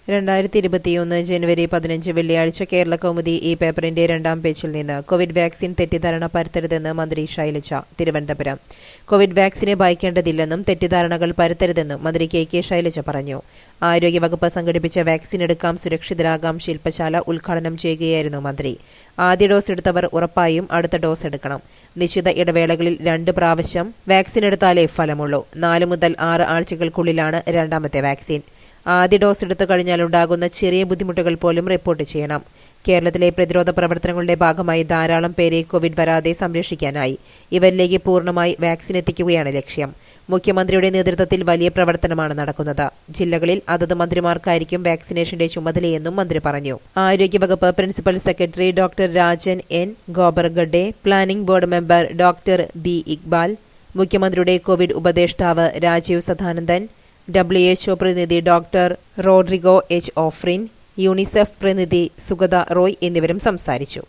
രണ്ടായിരത്തി ഇരുപത്തിയൊന്ന് ജനുവരി പതിനഞ്ച് വെള്ളിയാഴ്ച കേരള കൗമുദി ഈ പേപ്പറിന്റെ രണ്ടാം പേജിൽ നിന്ന് കോവിഡ് വാക്സിൻ തെറ്റിദ്ധാരണ പരത്തരുതെന്ന് മന്ത്രി ശൈലജ തിരുവനന്തപുരം കോവിഡ് വാക്സിനെ ഭയക്കേണ്ടതില്ലെന്നും തെറ്റിദ്ധാരണകൾ പരത്തരുതെന്നും മന്ത്രി കെ കെ ശൈലജ പറഞ്ഞു ആരോഗ്യവകുപ്പ് സംഘടിപ്പിച്ച വാക്സിൻ എടുക്കാം സുരക്ഷിതരാകാം ശില്പശാല ഉദ്ഘാടനം ചെയ്യുകയായിരുന്നു മന്ത്രി ആദ്യ ഡോസ് എടുത്തവർ ഉറപ്പായും അടുത്ത ഡോസ് എടുക്കണം നിശ്ചിത ഇടവേളകളിൽ രണ്ട് പ്രാവശ്യം വാക്സിൻ എടുത്താലേ ഫലമുള്ളൂ നാല് മുതൽ ആറ് ആഴ്ചകൾക്കുള്ളിലാണ് രണ്ടാമത്തെ വാക്സിൻ ആദ്യ ഡോസ് എടുത്തു കഴിഞ്ഞാൽ ഉണ്ടാകുന്ന ചെറിയ ബുദ്ധിമുട്ടുകൾ പോലും റിപ്പോർട്ട് ചെയ്യണം കേരളത്തിലെ പ്രതിരോധ പ്രവർത്തനങ്ങളുടെ ഭാഗമായി ധാരാളം പേരെ കോവിഡ് വരാതെ സംരക്ഷിക്കാനായി ഇവരിലേക്ക് പൂർണ്ണമായി വാക്സിൻ എത്തിക്കുകയാണ് ലക്ഷ്യം മുഖ്യമന്ത്രിയുടെ നേതൃത്വത്തിൽ വലിയ പ്രവർത്തനമാണ് നടക്കുന്നത് ജില്ലകളിൽ അതത് മന്ത്രിമാർക്കായിരിക്കും വാക്സിനേഷന്റെ ചുമതലയെന്നും മന്ത്രി പറഞ്ഞു ആരോഗ്യവകുപ്പ് principal secretary doctor Rajan N Khobragade planning board member doctor B Iqbal മുഖ്യമന്ത്രിയുടെ കോവിഡ് ഉപദേഷ്ടാവ് രാജീവ് സദാനന്ദൻ ഡബ്ല്യു എച്ച്ഒ പ്രതിനിധി doctor Rodrigo H Ofrin UNICEF പ്രതിനിധി സുഗത റോയ് എന്നിവരും സംസാരിച്ചു